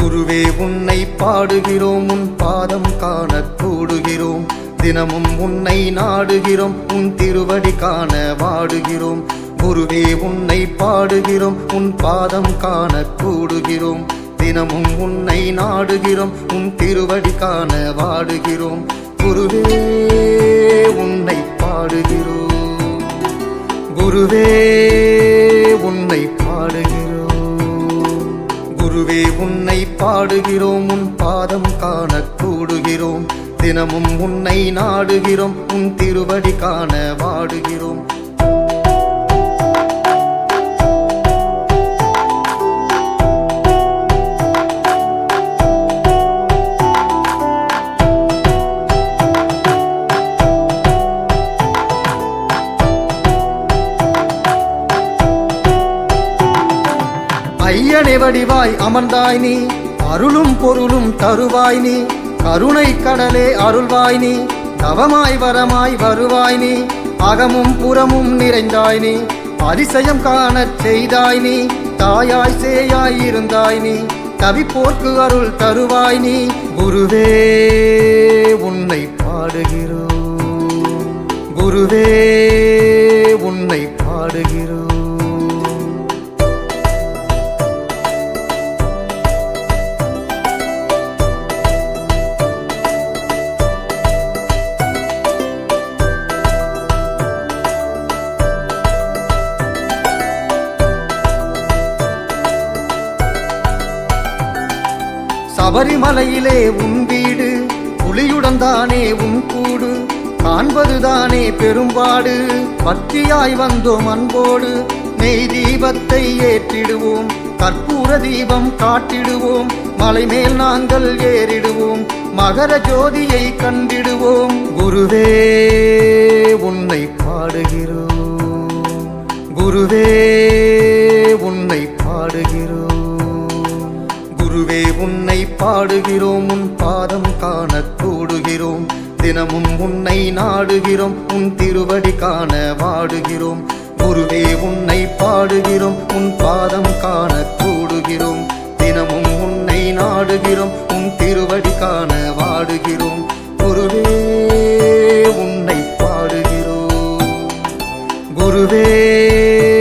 குருவே உன்னை பாடுகிறோம் உன் பாதம் காண கூடுகிறோம் தினமும் உன்னை நாடுகிறோம் உன் திருவடி காண வாடுகிறோம் குருவே உன்னை பாடுகிறோம் உன் பாதம் காண கூடுகிறோம் தினமும் உன்னை நாடுகிறோம் உன் திருவடி காண வாடுகிறோம் குருவே உன்னை பாடுகிறோம் குருவே உன்னை பாடுகிறோம் குருவே உன்னை பாடுகிறோம் உன் பாதம் காண கூடுகிறோம் தினமும் உன்னை நாடுகிறோம் உன் திருவடி காண வாடுகிறோம் ஐயனை வடிவாய் அமர்ந்தாய் நீ அருளும் பொருளும் தருவாய் நீ கருணை கடலே அருள்வாய் நீ தவமாய் வரமாய் வருவாய் நீ அகமும் புறமும் நிறைந்தாய் நீ அதிசயம் காணச் செய்தாய் நீ தாயாய் சேயாய் இருந்தாய் நீ தவிப்போர்க்கு அருள் தருவாய் நீ குருவே உன்னை பாடுகிறோம் குருவே உன்னை பாடுகிறோம் சபரிமலையிலே உன் வீடு புலியுடன் தானே உன் கூடு காண்பதுதானே பெரும்பாடு பக்தியாய் வந்தோம் அன்போடு நெய் தீபத்தை ஏற்றிடுவோம் கற்பூர தீபம் காட்டிடுவோம் மலை மேல் நாங்கள் ஏறிடுவோம் மகர ஜோதியை கண்டிடுவோம் குருவே உன்னை பாடுகிறோம் குருவே உன்னை பாடுகிறோம் குருவே உன்னை பாடுகிறோம் உன் பாதம் காண கூடுகிறோம் தினமும் உன்னை நாடுகிறோம் உன் திருவடி காண வாடுகிறோம் குருவே உன்னை பாடுகிறோம் உன் பாதம் காண கூடுகிறோம் தினமும் உன்னை நாடுகிறோம் உன் திருவடி காண வாடுகிறோம் குருவே உன்னை பாடுகிறோம் குருவே